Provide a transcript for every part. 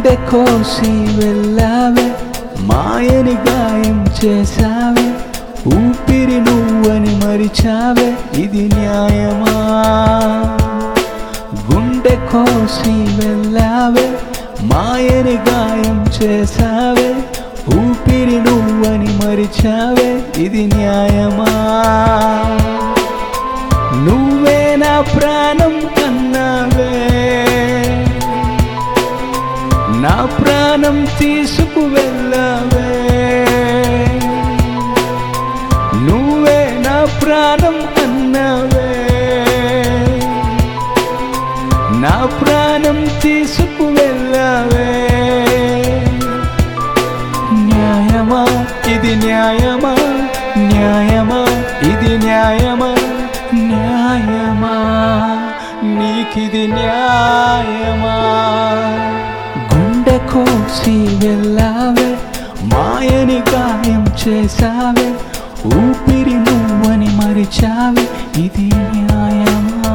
గుండె కోసి వెళ్ళావే మాయని గాయం చేశావే ఊపిరి నువ్వని మరిచావే ఇది న్యాయమా గుండె కోసి వెళ్ళావే మాయని గాయం చేశావే ఊపిరి నువ్వని మరిచావే ఇది న్యాయమా నువ్వే నా ప్రాణం కన్నావే నా ప్రాణం తీసుకు వెళ్ళావే నువ్వే నా ప్రాణం అన్నావే నా ప్రాణం తీసుకు వెళ్ళావే న్యాయమా ఇది న్యాయమా న్యాయమా ఇది న్యాయమా న్యాయమా నీకిది న్యాయమా గుండె కోసి వెళ్ళావే మాయని గాయం చేశావే ఊపిరి నువ్వని మరిచావే ఇది న్యాయమా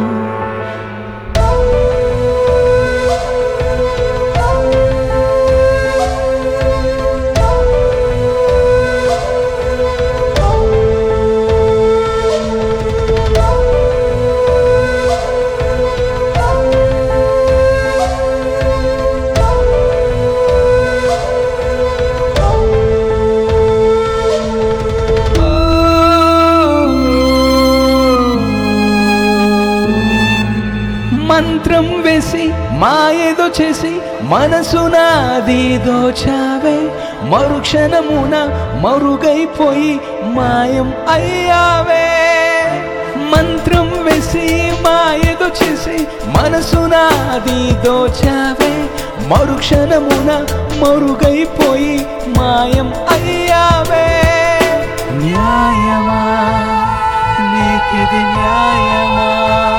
మంత్రం వేసి మాయేదో చేసి మనసు నాది దోచావే మరుక్షణమున మరుగైపోయి మాయం అయ్యావే మంత్రం వేసి మాయేదో చేసి మనసు నాది దోచావే మరుక్షణమున మరుగైపోయి మాయం అయ్యావే న్యాయమా నీకిది న్యాయమా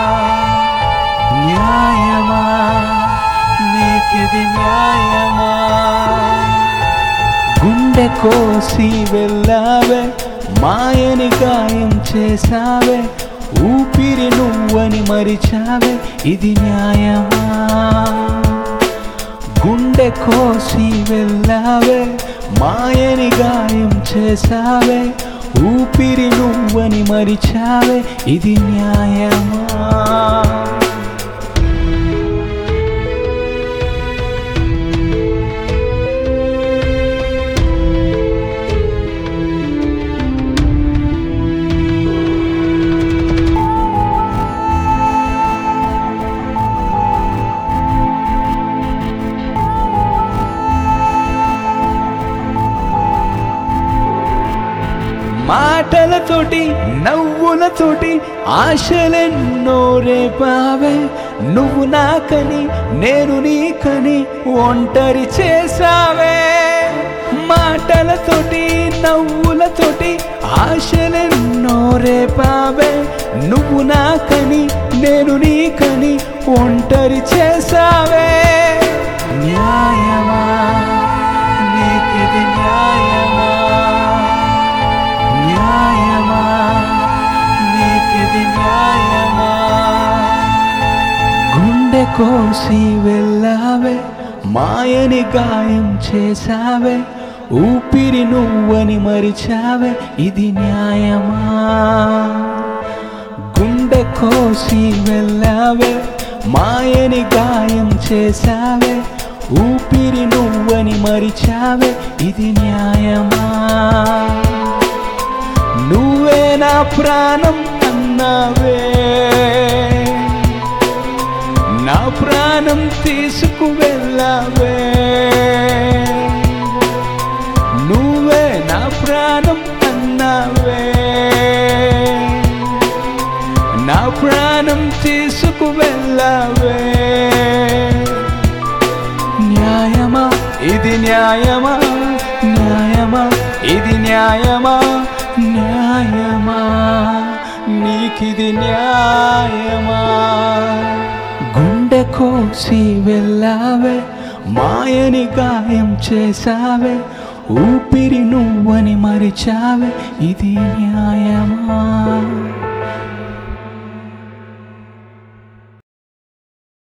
న్యాయమా నీకిది న్యాయమా గుండె కోసి వెళ్ళావే మాయని గాయం చేశావే ఊపిరి నువ్వని మరిచావే ఇది న్యాయమా గుండె కోసి వెళ్ళావే మాయని గాయం చేశావే ఊపిరి నువ్వని మరిచావే ఇది న్యాయమా మాటలతోటి నవ్వులతోటి ఆశలెన్నో రేపావే నువ్వు నాకని నేను నీకని ఒంటరి చేసావే మాటలతోటి నవ్వులతోటి ఆశలెన్నో రేపావే నువ్వు నాకని నేను నీకని ఒంటరి చేసావే న్యాయమా నీకిది న్యాయమా న్యాయమా నీకిది న్యాయమా గుండె కోసి వెళ్ళావే మాయని గాయం చేశావే ఊపిరి నువ్వని మరిచావే ఇది న్యాయమా గుండె కోసి వెళ్ళావే మాయని గాయం చేశావే ఊపిరి నువ్వని మరిచావే ఇది న్యాయమా నువ్వే నా ప్రాణం అన్నావే నా ప్రాణం తీసుకు వెళ్ళావే నువ్వే నా ప్రాణం అన్నావే నా ప్రాణం తీసుకు వెళ్ళావే న్యాయమా ఇది న్యాయమా న్యాయమా ఇది న్యాయమా న్యాయమా నీకిది న్యాయమా గుండె కోసి వెళ్ళావే మాయని గాయం చేశావే ఊపిరి నువ్వని మరిచావే ఇది న్యాయమా